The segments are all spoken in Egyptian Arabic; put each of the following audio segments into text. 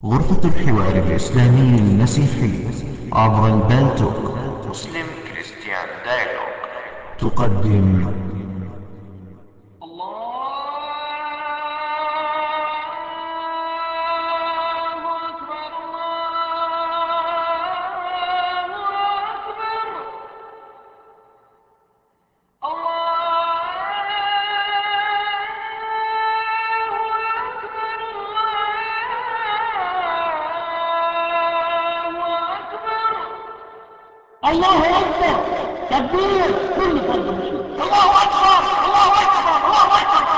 غرفة الحوار الإسلامي المسيحي عبر البالتوك مسلم كريستيان دايلوج تقدم الله أكبر الله أكبر الله أكبر الله أكبر الله اكبر تكبير كل فرد مسلم الله اكبر الله اكبر الله اكبر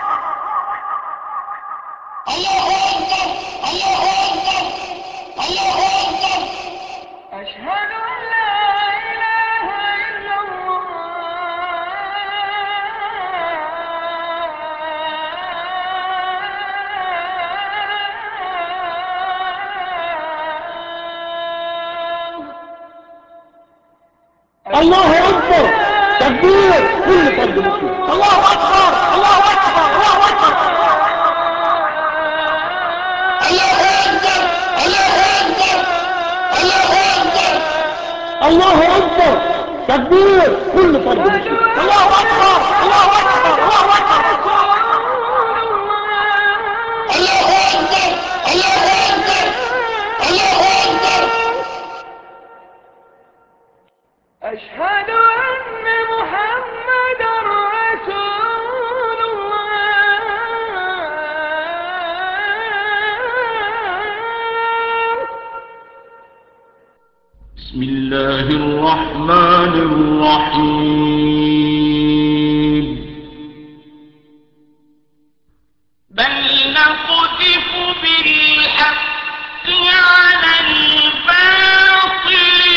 الله اكبر الله اكبر الله اكبر أشهد أن لا إله إلا الله الله اكبر تكبير كل فرد مسلم الله اكبر الله اكبر الله اكبر الله اكبر الله اكبر الله اكبر الله اكبر تكبير كل فرد مسلم الله اكبر الله اكبر الله اكبر الله اكبر الله اكبر الله اكبر أشهد أن محمد رسول الله بسم الله الرحمن الرحيم بل نقذف بالحق على الباطل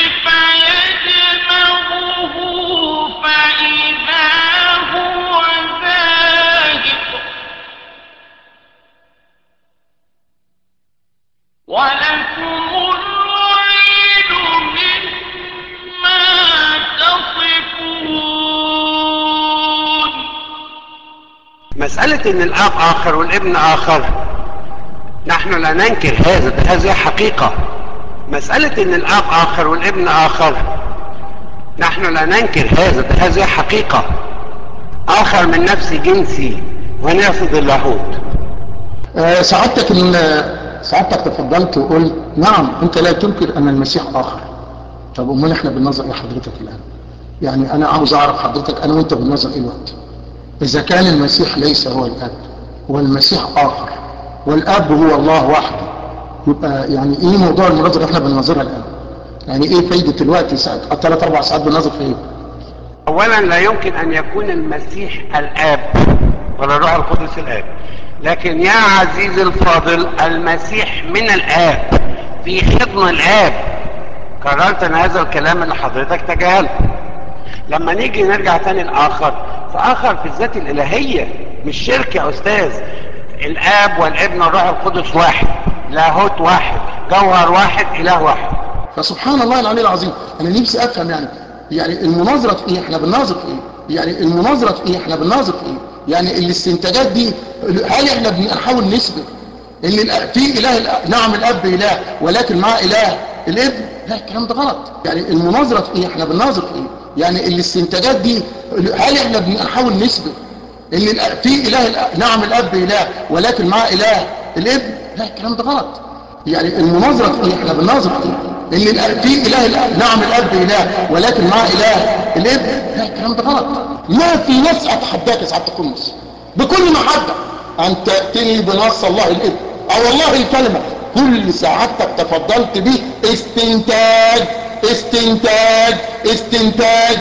فيدمغه فإذا هو زاهق ولكم الويل مما تصفون مسألة إن الآب آخر والابن آخر نحن لا ننكر هذا هذه حقيقة مسألة إن الآب آخر والابن آخر نحن لا ننكر هذا هذه حقيقة آخر من نفس جنسي ونافذ اللاهوت آه، سعادتك ان سعادتك تفضلت وقلت نعم انت لا تنكر ان المسيح اخر طب امال احنا بالنظر ايه حضرتك الان يعني انا عاوز اعرف حضرتك انا وانت بالنظر ايه الوقت اذا كان المسيح ليس هو الاب والمسيح اخر والاب هو الله وحده يبقى يعني ايه موضوع المناظره اللي احنا بنناظرها الان يعني ايه فايده الوقت ساعات ثلاث اربع ساعات بنناظر في ايه أولا لا يمكن أن يكون المسيح الآب ولا الروح القدس الآب لكن يا عزيزي الفاضل المسيح من الآب في خدم الآب قررت أن هذا الكلام اللي حضرتك تجاهلته لما نيجي نرجع تاني الآخر فآخر في الذات الإلهية مش شرك يا أستاذ الآب والابن والروح القدس واحد لاهوت واحد جوهر واحد إله واحد فسبحان الله العلي العظيم انا نفسي افهم يعني يعني المناظره في ايه احنا بنناظر في ايه يعني المناظره في ايه احنا بنناظر في ايه يعني الاستنتاجات دي هل احنا بنحاول نثبت ان الأ- في اله الأ- نعم الاب اله ولكن مع اله الابن لا الكلام ده غلط يعني المناظره في ايه احنا بنناظر في ايه يعني الاستنتاجات دي هل احنا بنحاول نثبت ان الأ- في اله الأ- نعم الاب اله ولكن مع اله الابن لا الكلام ده غلط يعني المناظرة في ايه احنا بنناظر في ايه ان الأ- في اله الأ- نعم الاب اله ولكن مع اله الابن لا الكلام ده غلط ما في نص اتحداك يا سعاده القمص بكل محبه ان تاتني بنص الله الابن او الله الكلمه كل سعادتك تفضلت به استنتاج استنتاج استنتاج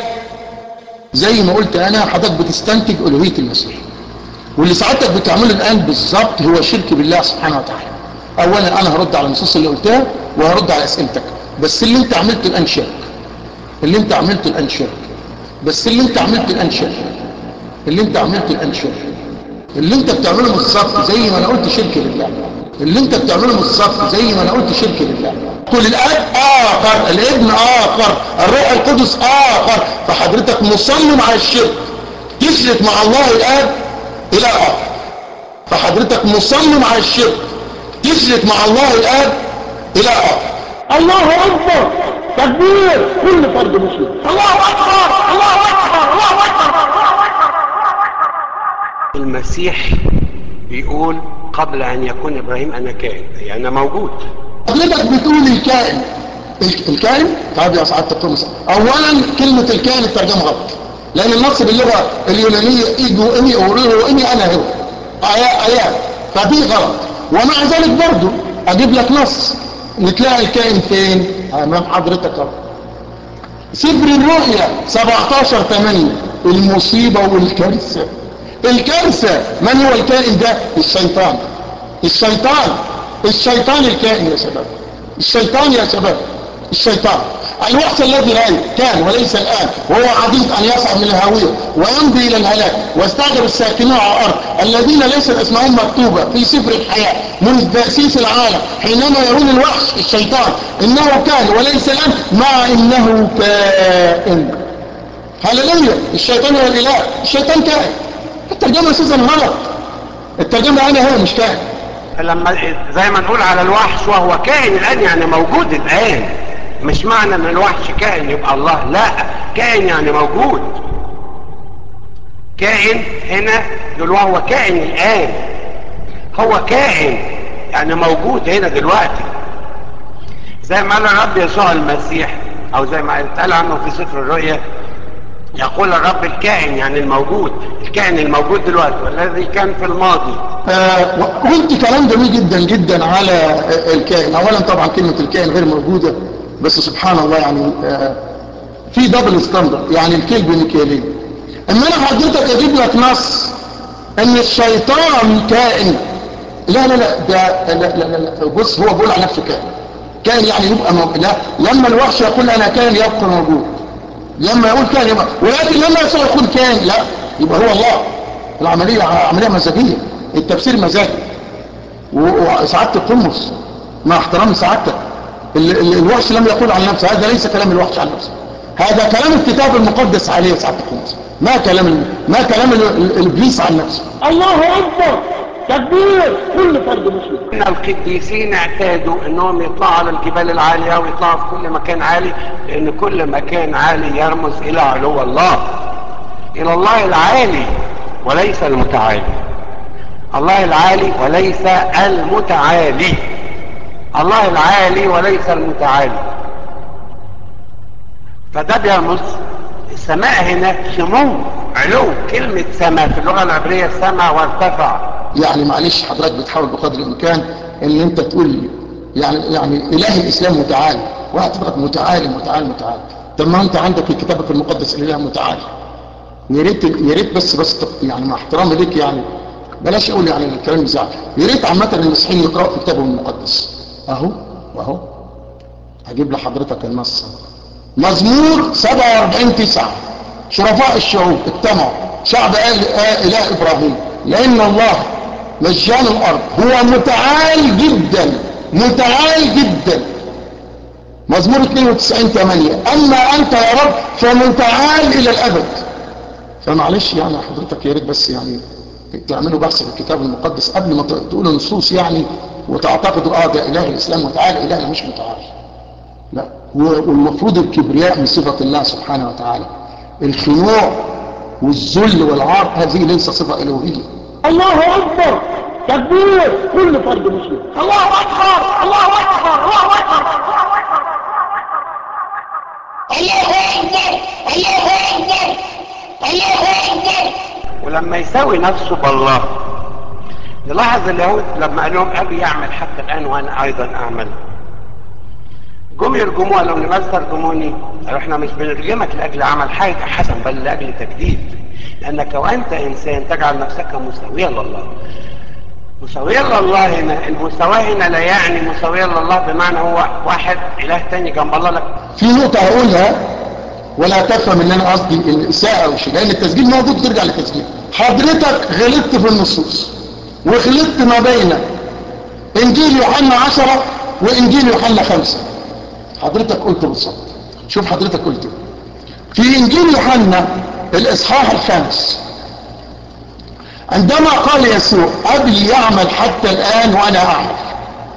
زي ما قلت انا حضرتك بتستنتج الوهيه المسيح واللي سعادتك بتعمله الان بالظبط هو شرك بالله سبحانه وتعالى اولا انا هرد على النصوص اللي قلتها وهرد على اسئلتك بس اللي انت عملته الان شرك اللي انت عملته الان شرك بس اللي انت عملته الان شرك اللي انت عملته الان شرك اللي انت بتعمله بالظبط زي ما انا قلت شرك لله اللي انت بتعمله بالظبط زي ما انا قلت شرك لله كل الاب اخر الابن اخر الروح القدس اخر فحضرتك مصمم على الشرك تشرك مع الله الاب الى اخر فحضرتك مصمم على الشرك تشرك مع الله الاب الى اخر الله اكبر تكبير كل فرد مسلم الله اكبر الله اكبر الله اكبر المسيح بيقول قبل ان يكون ابراهيم انا كائن يعني أنا موجود حضرتك بتقول الكائن الك- الكائن طيب يا سعاده القمص اولا كلمه الكائن الترجمه غلط لان النص باللغه اليونانيه ايجو اني اوريرو اني انا هو آيا- ايات فدي غلط ومع ذلك برضو اجيب لك نص وتلاقي الكائن فين امام حضرتك اهو سفر الرؤيا 17 8 المصيبة والكارثة الكارثة من هو الكائن ده الشيطان الشيطان الشيطان الكائن يا شباب الشيطان يا شباب الشيطان الوقت الذي رأي كان وليس الآن وهو عديد أن يصعد من الهاوية ويمضي إلى الهلاك واستعجب الساكنون على الأرض الذين ليست اسمهم مكتوبة في سفر الحياة منذ تأسيس العالم حينما يرون الوحش الشيطان إنه كان وليس الآن مع إنه كائن هللويا الشيطان هو الإله الشيطان كائن الترجمة أساسا غلط الترجمة أنا هو مش كائن لما زي ما نقول على الوحش وهو كائن الان يعني موجود الان مش معنى ان الوحش كائن يبقى الله لا كائن يعني موجود كائن هنا يقول وهو كائن الان هو كائن يعني موجود هنا دلوقتي زي ما قال الرب يسوع المسيح او زي ما اتقال عنه في سفر الرؤيا يقول الرب الكائن يعني الموجود الكائن الموجود دلوقتي والذي كان في الماضي آه، قلت كلام جميل جدا جدا على آه، الكائن اولا طبعا كلمة الكائن غير موجودة بس سبحان الله يعني آه، في دبل ستاندرد يعني الكلب ميكالين اما انا حضرتك اجيب لك نص ان الشيطان كائن لا لا لا ده لا لا لا, لا. بص هو بيقول على نفسه كائن كائن يعني يبقى موجود لا لما الوحش يقول انا كائن يبقى موجود لما يقول كائن يبقى ولكن لما يسوع يقول كائن لا يبقى هو الله العملية عملية مزاجية التفسير مزاجي و- وسعادة القمص مع احترام سعادتك ال- ال- الوحش لم يقول عن نفسه هذا ليس كلام الوحش عن نفسه هذا كلام الكتاب المقدس عليه سعادة القمص ما كلام ال- ما كلام ال- ال- الابليس عن نفسه الله اكبر تكبير كل فرد مسلم ان القديسين اعتادوا انهم يطلعوا على الجبال العالية ويطلعوا في كل مكان عالي لان كل مكان عالي يرمز الى علو الله الى الله العالي وليس المتعالي الله العالي وليس المتعالي الله العالي وليس المتعالي فده بيرمز السماء هنا سمو علو كلمة سماء في اللغة العبرية سمع وارتفع يعني معلش حضرتك بتحاول بقدر الامكان ان انت تقول لي يعني يعني اله الاسلام متعالي واعتبرك متعالي متعالي متعالي طب ما انت عندك الكتاب المقدس الاله متعالي يا ريت يا ريت بس بس تق- يعني مع احترامي ليك يعني بلاش اقول يعني الكلام يزعل يا ريت عامه المسيحيين يقراوا في كتابهم المقدس اهو واهو هجيب لحضرتك النص مزمور 47 9 شرفاء الشعوب اجتمعوا شعب آل آل اله ابراهيم لان الله مجان الارض هو متعال جدا متعال جدا مزمور 92 8 اما انت يا رب فمتعال الى الابد فمعلش يعني حضرتك يا ريت بس يعني تعملوا بحث في الكتاب المقدس قبل ما تقولوا نصوص يعني وتعتقدوا اه ده اله الاسلام متعال الهنا مش متعال لا والمفروض الكبرياء من صفة الله سبحانه وتعالى الخنوع والذل والعار هذه ليس صفة إلهية الله أكبر تكبير كل فرد مسلم الله أكبر الله أكبر الله أكبر الله أكبر الله أكبر الله أكبر ولما يساوي نفسه بالله نلاحظ اليهود لما قال لهم ابي يعمل حتى الان وانا ايضا اعمل جم يرجموه قالوا لماذا ترجموني؟ قالوا احنا مش بنرجمك لاجل عمل حاجه حسن بل لاجل تجديد لانك وانت انسان تجعل نفسك مساويا لله مساويا لله هنا المساواة هنا لا يعني مساويا لله بمعنى هو واحد اله تاني جنب الله لك في نقطة هقولها ولا تفهم ان انا قصدي الاساءة او شيء لان التسجيل موجود ترجع للتسجيل حضرتك غلطت في النصوص وخلطت ما بين انجيل يوحنا عشرة وانجيل يوحنا خمسة حضرتك قلت بالظبط شوف حضرتك قلت إيه. في انجيل يوحنا الاصحاح الخامس عندما قال يسوع ابي يعمل حتى الان وانا اعمل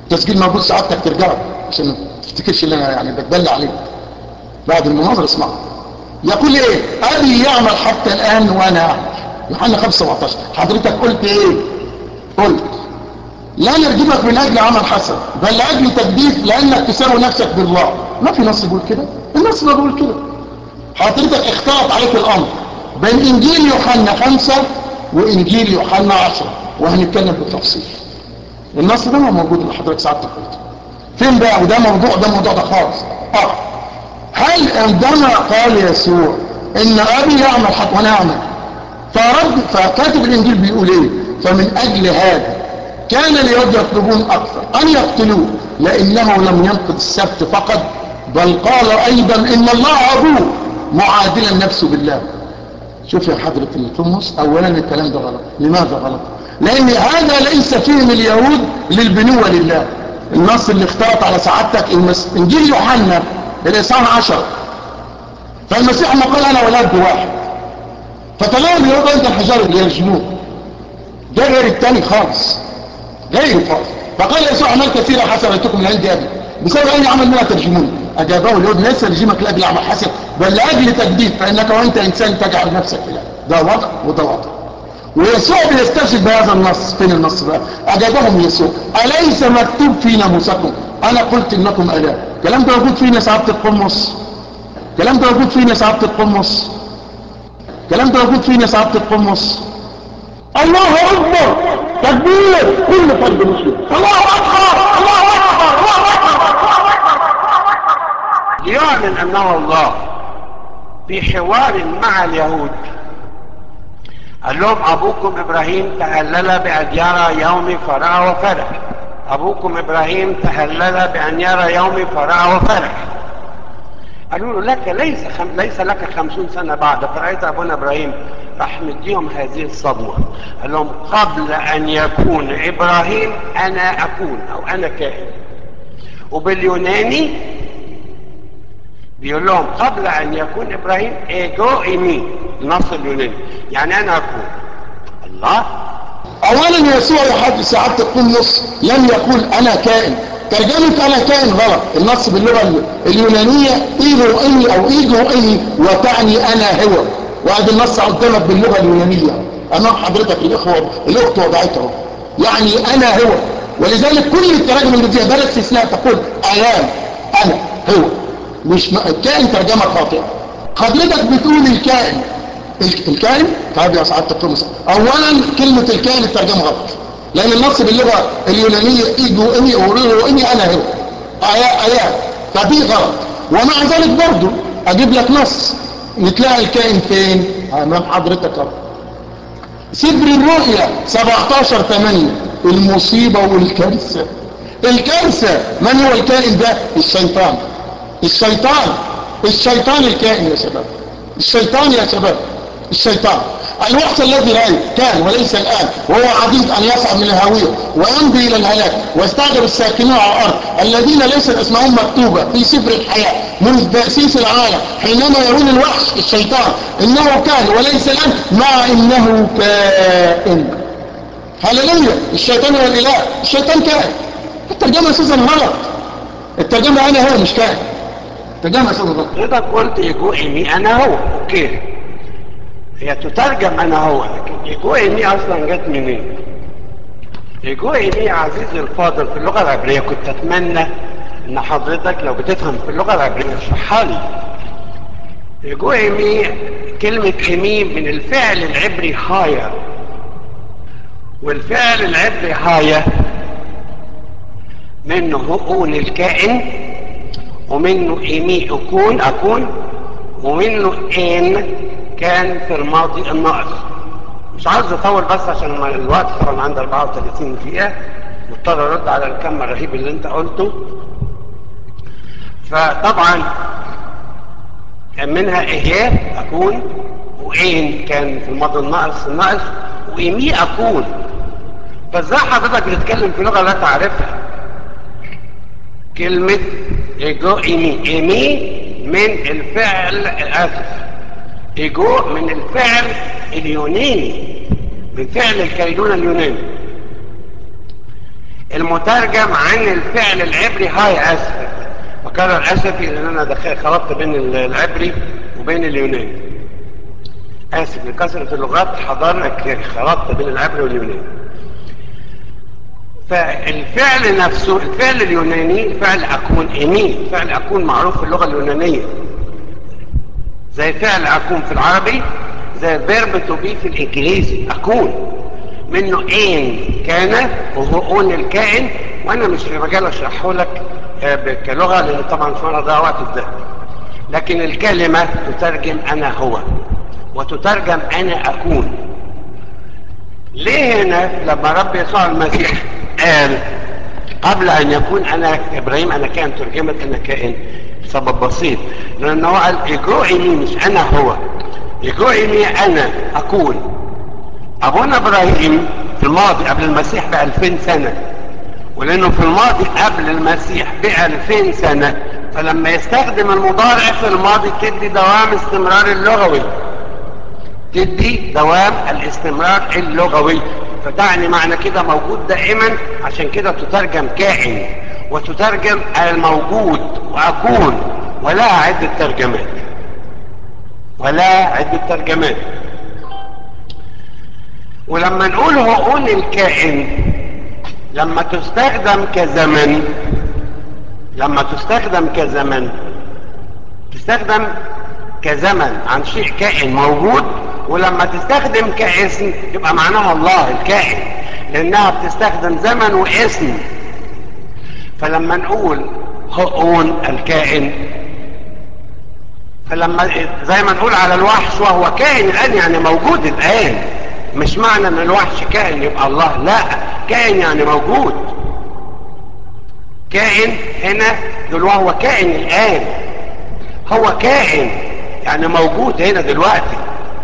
تسجيل موجود سعادتك ترجعه عشان ما تفتكرش ان انا يعني بتبلى عليك بعد المناظره اسمع يقول ايه ابي يعمل حتى الان وانا اعمل يوحنا 5 17 حضرتك قلت ايه قلت لا نرجمك من اجل عمل حسن بل لاجل تجديد لانك تساوي نفسك بالله ما في نص يقول كده النص ما بيقول كده حضرتك اختلط عليك الامر بين انجيل يوحنا خمسة وانجيل يوحنا عشرة وهنتكلم بالتفصيل النص ده ما موجود اللي حضرتك ساعتك قلته فين بقى وده موضوع ده موضوع ده خالص اه هل عندما قال يسوع ان ابي يعمل حق وانا اعمل فرد فكاتب الانجيل بيقول ايه فمن اجل هذا كان اليهود يطلبون اكثر ان يقتلوه لانه لم ينقض السبت فقط بل قال ايضا ان الله ابوه معادلا نفسه بالله شوف يا حضرة القمص اولا الكلام ده غلط لماذا غلط لان هذا ليس فهم اليهود للبنوة لله النص اللي اختلط على سعادتك المس... انجيل يوحنا الاصحاح عشر فالمسيح ما قال انا ولد واحد فتلاقوا اليهود عند الحجار اللي يرجموه ده غير التاني خالص غير خالص فقال يسوع اعمال كثيرة حسنتكم من عند ابي بسبب اي عمل منها ترجمون اجابه اليهود ليس يرجمك لاجل عمل حسن بل لاجل تجديد فانك وانت انسان تجعل نفسك اله ده وضع وده وضع ويسوع بيستشهد بهذا النص فين النص بقى اجابهم يسوع اليس مكتوب في ناموسكم انا قلت انكم اله الكلام ده موجود فينا سعاده القمص الكلام ده موجود فينا سعاده القمص الكلام ده موجود فينا سعاده القمص الله اكبر تكبير كل فرد مسلم الله اكبر الله اكبر الله اكبر ليعلن انه الله في حوار مع اليهود قال لهم ابوكم ابراهيم تهلل بان يرى يومي فرح وفرح ابوكم ابراهيم تهلل بان يرى يومي فرح وفرح قالوا له لك ليس خم... ليس لك خمسون سنة بعد فرأيت أبونا إبراهيم راح مديهم هذه الصدمة قال لهم قبل أن يكون إبراهيم أنا أكون أو أنا كائن وباليوناني بيقول لهم قبل أن يكون إبراهيم إيجو إيمي النص اليوناني يعني أنا أكون الله اولا يسوع يحدث سعادة القمص لم يقول انا كائن ترجمة انا كائن غلط النص باللغة اليونانية ايجو اني او ايجو اني وتعني انا هو وهذا النص قدامك باللغة اليونانية امام حضرتك الاخوة الاخت وضعتها يعني انا هو ولذلك كل التراجم اللي فيها بلا استثناء تقول ايام انا هو مش م... الكائن ترجمة خاطئة حضرتك بتقول الكائن الكائن طيب يا سعادة القمص اولا كلمة الكائن الترجمة غلط لان النص باللغة اليونانية ايجو اني اوريو اني انا هو ايا ايا فدي غلط ومع ذلك برضو اجيب لك نص نتلاقي الكائن فين امام حضرتك اهو سفر الرؤيا 17 8 المصيبة والكارثة الكارثة من هو الكائن ده الشيطان الشيطان الشيطان الكائن يا شباب الشيطان يا شباب الشيطان الوقت الذي رأيه كان وليس الآن وهو عديد أن يصعد من الهاوية ويمضي إلى الهلاك واستعجب الساكنون على الأرض الذين ليست اسمهم مكتوبة في سفر الحياة منذ تأسيس العالم حينما يقول الوحش الشيطان إنه كان وليس الآن مع إنه كائن هللويا الشيطان هو الإله الشيطان كائن الترجمة أساسا غلط الترجمة أنا هو مش كائن الترجمة أساسا غلط حضرتك قلت ايجو اني انا هو اوكي هي تترجم انا هو لكن ايجو اني اصلا جت منين ايجو اني يا عزيزي الفاضل في اللغه العبريه كنت اتمنى ان حضرتك لو بتفهم في اللغه العبريه تشرحها لي ايجو اني كلمه ايمي من الفعل العبري هايا والفعل العبري هايا منه هؤون الكائن ومنه ايمي اكون اكون ومنه ان كان في الماضي الناقص مش عايز اطول بس عشان ما- الوقت طبعا عندي 34 دقيقة مضطر ارد على الكم الرهيب اللي انت قلته فطبعا كان منها اياه اكون وان كان في الماضي الناقص الناقص وايمي اكون فازاي حضرتك بتتكلم في لغة لا تعرفها كلمة ايجو ايمي ايمي من الفعل اسف ايجو من الفعل اليوناني من فعل الكيلون اليوناني المترجم عن الفعل العبري هاي اسفل وكرر اسفي لان انا دخل خلطت بين العبري وبين اليوناني اسف لكثره اللغات حضرتك خلطت بين العبري واليوناني فالفعل نفسه الفعل اليوناني فعل اكون ايمين فعل اكون معروف في اللغه اليونانيه زي فعل اكون في العربي زي فيرب تو بي في الانجليزي اكون منه ان كان وهو اون الكائن وانا مش في مجال اشرحه لك كلغه لان طبعا مش مره ده وقت في ده لكن الكلمه تترجم انا هو وتترجم انا اكون ليه هنا لما رب يسوع المسيح قال قبل ان يكون انا ابراهيم انا كائن ترجمت انا كائن سبب بسيط لان هو قال اجرؤني مش انا هو اجرؤني انا اكون ابونا ابراهيم في الماضي قبل المسيح ب 2000 سنه ولانه في الماضي قبل المسيح ب 2000 سنه فلما يستخدم المضارع في الماضي تدي دوام استمرار اللغوي تدي دوام الاستمرار اللغوي فتعني معنى كده موجود دائما عشان كده تترجم كائن وتترجم الموجود واكون ولا عدة ترجمات ولا عدة ترجمات ولما نقول هؤون الكائن لما تستخدم كزمن لما تستخدم كزمن تستخدم كزمن عن شيء كائن موجود ولما تستخدم كاسم يبقى معناها الله الكائن لانها بتستخدم زمن واسم فلما نقول هؤون الكائن فلما زي ما نقول على الوحش وهو كائن الان يعني موجود الان مش معنى ان الوحش كائن يبقى الله لا كائن يعني موجود كائن هنا دول وهو كائن الان هو كائن يعني موجود هنا دلوقتي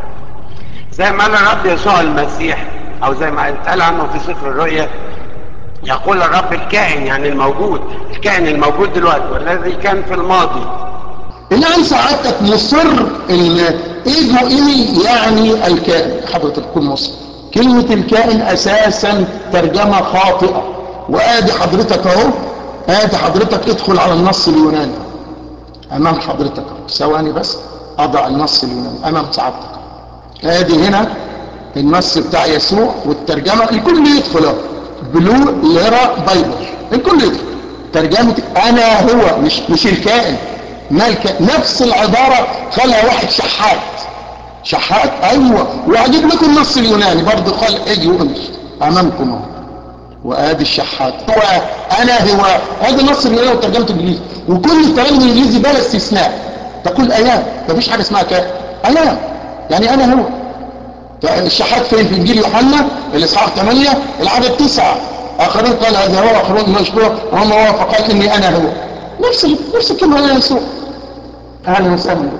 زي ما قال الرب يسوع المسيح او زي ما اتقال عنه في سفر الرؤيا يقول الرب الكائن يعني الموجود الكائن الموجود دلوقتي والذي كان في الماضي الآن سعادتك مصر ان ايجو ايمي يعني الكائن حضرتك تكون مصر كلمة الكائن اساسا ترجمة خاطئة وادي حضرتك اهو ادي حضرتك ادخل على النص اليوناني امام حضرتك اهو ثواني بس اضع النص اليوناني امام سعادتك ادي هنا النص بتاع يسوع والترجمة الكل يدخل اهو بلو ليرا بايبل الكل يدخل ترجمة انا هو مش مش الكائن مالك نفس العبارة خلها واحد شحات شحات ايوه واجيب لكم النص اليوناني برضه قال اجي وامشي امامكم اهو وادي الشحات هو انا هو ادي النص اليوناني وترجمه انجليزي وكل الكلام الانجليزي بلا استثناء تقول ايام مفيش حاجه اسمها كده ايام يعني انا هو الشحات فين في انجيل يوحنا الاصحاح 8 العدد 9 اخرين قال هذا هو اخرون مشبوه وهم هو فقال اني انا هو نفس نفس الكلمه اللي يسوع اهلا وسهلا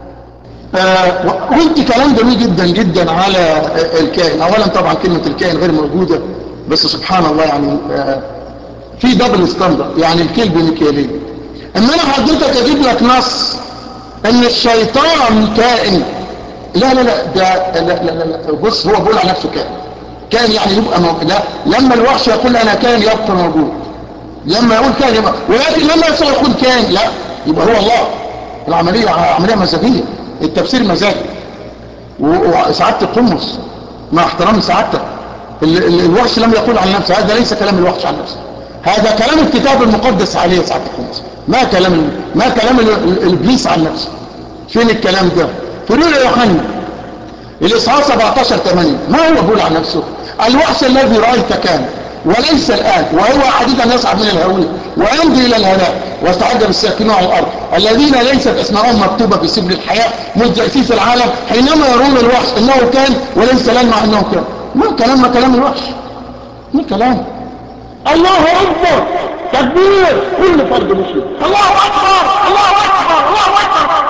آه قلت كلام جميل جدا جدا على الكائن اولا طبعا كلمه الكائن غير موجوده بس سبحان الله يعني آه في دبل ستاندرد يعني الكلب ميكيالين اما انا حضرتك اجيب لك نص ان الشيطان كائن لا لا لا ده لا لا لا, لا بص هو بيقول على نفسه كائن كائن يعني يبقى موجود لا لما الوحش يقول انا كائن يبقى موجود لما يقول كائن يبقى ولكن لما يسوع يقول كائن لا يبقى هو الله العملية عملية مزاجية التفسير مزاجي وسعادة القمص مع احترام سعادتك ال ال الوحش لم يقول عن نفسه هذا ليس كلام الوحش عن نفسه هذا كلام الكتاب المقدس عليه سعادة القمص ما كلام ما كلام الابليس عن نفسه فين الكلام ده في رؤيا يوحنا الاصحاح 17 8 ما هو بيقول عن نفسه الوحش الذي رايت كان وليس الآن وهو عديدا يصعد من الهوية ويمضي إلى الهلاك واستعجب الساكنون على الأرض الذين ليست أسماءهم مكتوبة في سبل الحياة منذ تأسيس العالم حينما يرون الوحش إنه كان وليس الآن مع إنه كان ما كلام ما كلام الوحش ما كلام الله أكبر تكبير كل فرد مسلم الله أكبر الله أكبر الله أكبر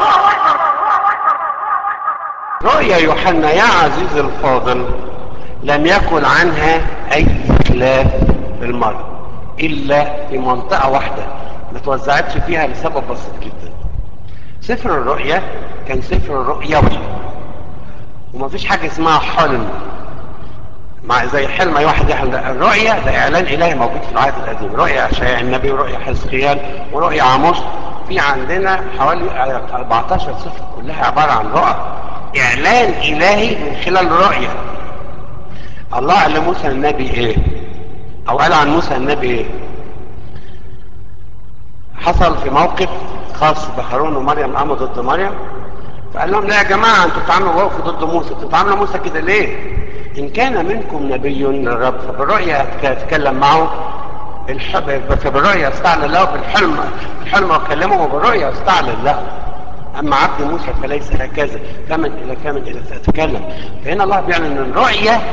رؤيا يوحنا يا عزيزي الفاضل لم يكن عنها اي خلاف بالمرة الا في منطقة واحدة ما توزعتش فيها لسبب بسيط جدا سفر الرؤيا كان سفر رؤيوي وما فيش حاجة اسمها حلم مع زي حلم اي واحد يحلم ده الرؤية ده اعلان الهي موجود في العهد القديم رؤية اشعياء النبي ورؤية حزقيال ورؤية عاموس في عندنا حوالي 14 صفر كلها عبارة عن رؤى اعلان الهي من خلال الرؤية الله قال لموسى النبي ايه او قال عن موسى النبي ايه حصل في موقف خاص بهارون ومريم قاموا ضد مريم فقال لهم لا يا جماعة انتوا بتعملوا وقفوا ضد موسى انتوا بتعملوا موسى كده ليه ان كان منكم نبي للرب فبالرؤيا اتكلم معه الحب فبالرؤيا استعلن له بالحلم الحلم وكلمه وبالرؤيا استعلن له اما عبد موسى فليس هكذا فمن الى فمن الى ساتكلم فهنا الله بيعلن الرؤيا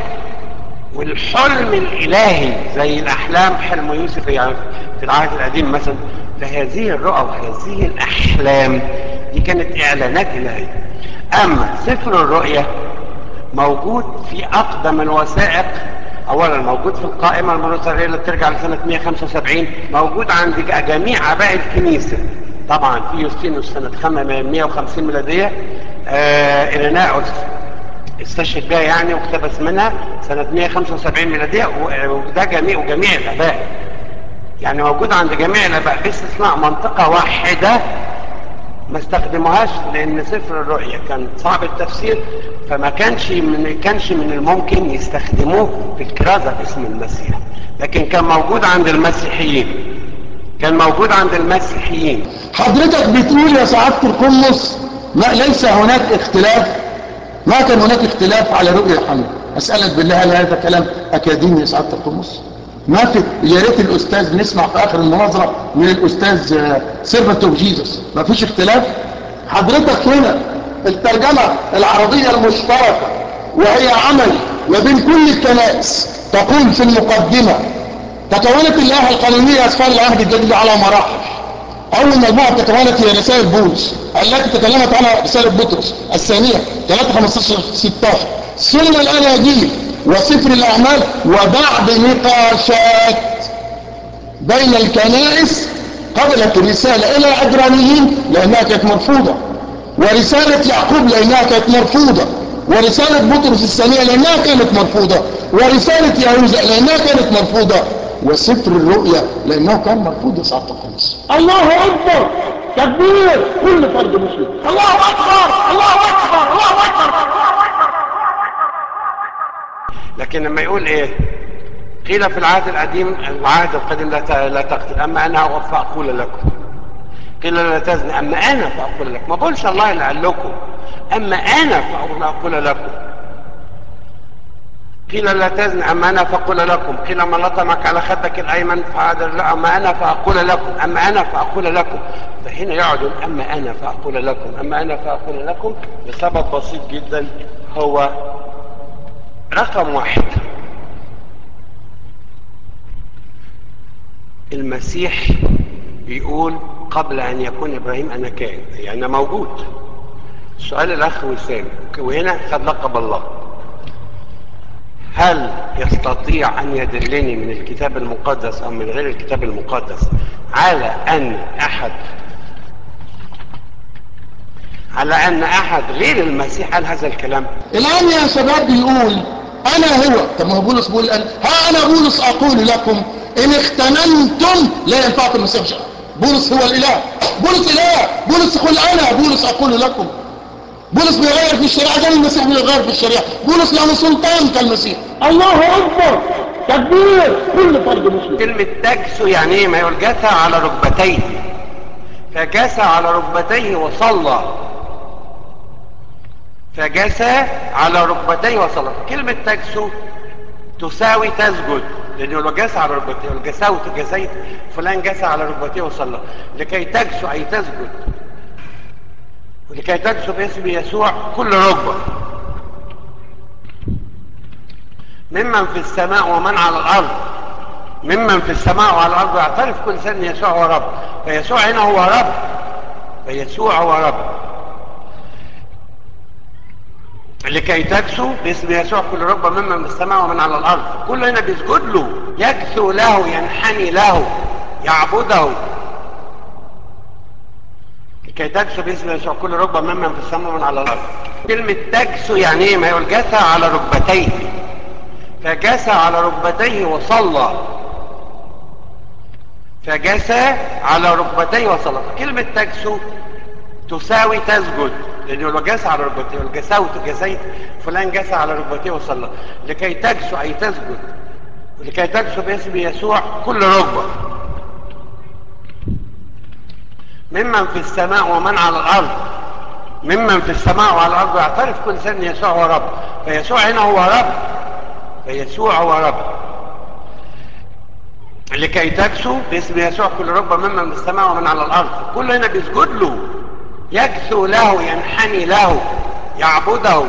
والحلم الالهي زي الاحلام حلم يوسف يعني في العهد القديم مثلا فهذه الرؤى وهذه الاحلام دي كانت اعلانات الهيه اما سفر الرؤيا موجود في اقدم الوثائق اولا موجود في القائمه المنوسريه اللي بترجع لسنه 175 موجود عند جميع اباء الكنيسه طبعا في يوستينوس سنه 150 ميلاديه آه إريناؤوس استشهد بها يعني واقتبس منها سنة 175 ميلادية وده جميع وجميع الآباء يعني موجود عند جميع الآباء باستثناء منطقة واحدة ما استخدموهاش لأن سفر الرؤيا كان صعب التفسير فما كانش من كانش من الممكن يستخدموه في الكرازة باسم المسيح لكن كان موجود عند المسيحيين كان موجود عند المسيحيين حضرتك بتقول يا سعادة القمص ما ليس هناك اختلاف ما كان هناك اختلاف على رؤية حمد أسألك بالله هل هذا كلام أكاديمي يا سعادة القمص ما في يا ريت الأستاذ نسمع في آخر المناظرة من الأستاذ سيرفنت اوف جيسس ما فيش اختلاف حضرتك هنا الترجمة العربية المشتركة وهي عمل ما بين كل الكنائس تقول في المقدمة تكونت الآية القانونية أسفار العهد الجديد على مراحل أول مجموعة تكونت هي رسائل بولس التي تكلمت عنها رسالة بطرس الثانية 3 15 16 ثم الأناجيل وسفر الأعمال وبعد نقاشات بين الكنائس قبلت الرسالة إلى عبرانيين لأنها كانت مرفوضة ورسالة يعقوب لأنها كانت مرفوضة ورسالة بطرس الثانية لأنها كانت مرفوضة ورسالة يهوذا لأنها كانت مرفوضة وسفر الرؤيا لأنه كان مرفوض يا سعادة القدس الله أكبر تكبير كل فرد مسلم الله أكبر الله أكبر الله أكبر لكن لما يقول ايه قيل في العهد القديم العهد القديم لا لا تقتل اما انا فاقول لكم قيل لا تزني اما انا فاقول لكم ما بقولش الله اللي قال لكم اما انا فاقول لكم قيل لا تزني اما انا فاقول لكم قيل من لطمك على خدك الايمن فعادل لا اما انا فاقول لكم اما انا فاقول لكم فهنا يقعد اما انا فاقول لكم اما انا فاقول لكم لسبب بسيط جدا هو رقم واحد المسيح بيقول قبل ان يكون ابراهيم انا كائن يعني موجود السؤال الاخ وسام وهنا خد لقب الله هل يستطيع ان يدلني من الكتاب المقدس او من غير الكتاب المقدس على ان احد على ان احد غير المسيح قال هذا الكلام الآن يا شباب بيقول أنا هو طب ما هو بولس بيقول قال ها أنا بولس أقول لكم إن اختننتم لا ينفعكم المسيح شيئا بولس هو الإله بولس إله بولس يقول أنا بولس أقول لكم بولس بيغير في الشريعة زي المسيح بيغير في الشريعة بولس له سلطان كالمسيح الله أكبر تكبير كل فرد مسلم كلمة تجسو يعني ايه ما يقول جثى على ركبتيه فجثى على ركبتيه وصلى فجثى على ركبتيه وصلى كلمة تجسو تساوي تسجد لأنه لو جثى على ركبتيه الجساوة جسيت فلان جثى على ركبتيه وصلى لكي تجسو أي تسجد ولكي تجسو باسم يسوع كل ركبة ممن في السماء ومن على الأرض ممن في السماء وعلى الأرض يعترف كل سنة يسوع هو رب فيسوع هنا هو رب فيسوع هو رب لكي تجسو باسم يسوع كل ركبة ممن في السماء ومن على الأرض كل هنا بيسجد له يجسو له ينحني له يعبده لكي تجسو باسم يسوع كل ركبة ممن في السماء ومن على الأرض كلمة تجسو يعني ايه ما يقول جثى على ركبتيه فجسى على ركبتيه وصلى فجسى على ركبتيه وصلى كلمة تجسو تساوي تسجد لأنه لو جسى على ركبتيه والجسوت جسيت فلان جسى على ركبتيه وصلى لكي تجسو أي تسجد ولكي تجسو باسم يسوع كل ركبة ممن في السماء ومن على الأرض ممن في السماء وعلى الأرض يعترف كل سن يسوع هو رب فيسوع هنا هو رب فيسوع هو رب لكي تجسو باسم يسوع كل ركبة ممن في السماء ومن على الأرض كل هنا بيسجد له يجسو له ينحني له يعبده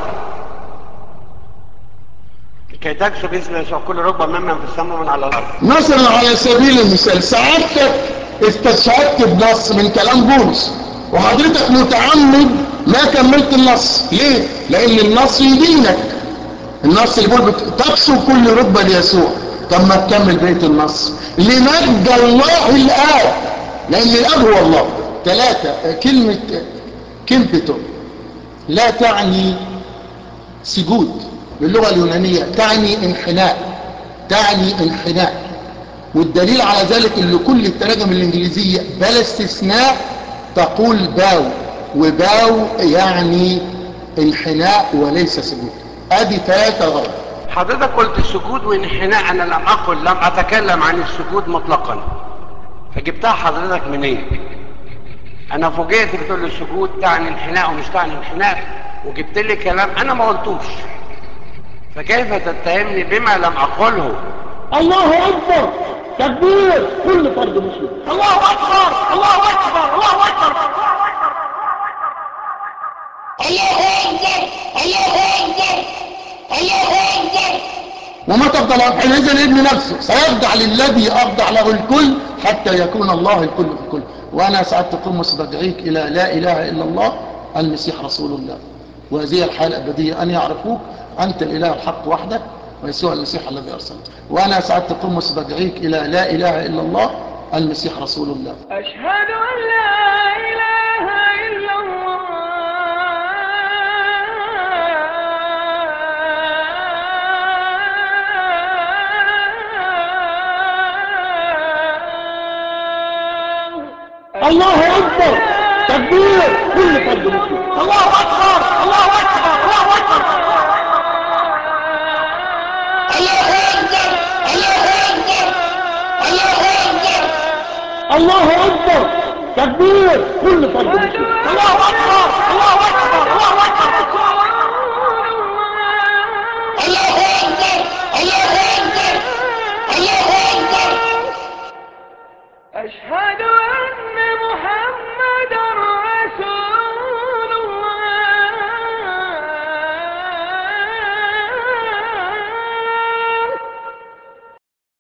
لكي تجسو باسم يسوع كل ركبة ممن في السماء ومن على الأرض مثلا على سبيل المثال سعادتك استشهدت بنص من كلام بولس وحضرتك متعمد ما كملت النص ليه لان النص يدينك النص اللي بيقول بت- تقسو كل ركبه ليسوع طب ما تكمل بيت النص لمجد الله الاب لان الاب هو الله ثلاثه كلمه كيمبتو لا تعني سجود باللغه اليونانيه تعني انحناء تعني انحناء والدليل على ذلك ان كل التراجم الانجليزيه بلا استثناء تقول باو وباو يعني انحناء وليس سجود ادي ثلاثه غلط حضرتك قلت السجود وانحناء انا لم اقل لم اتكلم عن السجود مطلقا فجبتها حضرتك منين انا فوجئت بتقول لي السجود تعني انحناء ومش تعني انحناء وجبت لي كلام انا ما قلتوش فكيف تتهمني بما لم اقله الله اكبر تكبير كل فرد مسلم الله اكبر الله اكبر الله اكبر وما تفضل حينئذ الابن نفسه سيخضع للذي اخضع له الكل حتى يكون الله الكل في الكل وانا سعدت قمص بدعيك الى لا اله الا الله المسيح رسول الله وهذه الحياه الابديه ان يعرفوك انت الاله الحق وحدك ويسوع المسيح الذي ارسلته وانا سعدت قمص بدعيك الى لا اله الا الله المسيح رسول الله أشهد أن لا إله إلا الله الله اكبر تكبير كل فرد مسلم الله اكبر الله اكبر الله اكبر الله اكبر تكبير كل فرد مسلم الله اكبر الله اكبر الله اكبر أشهد أن محمد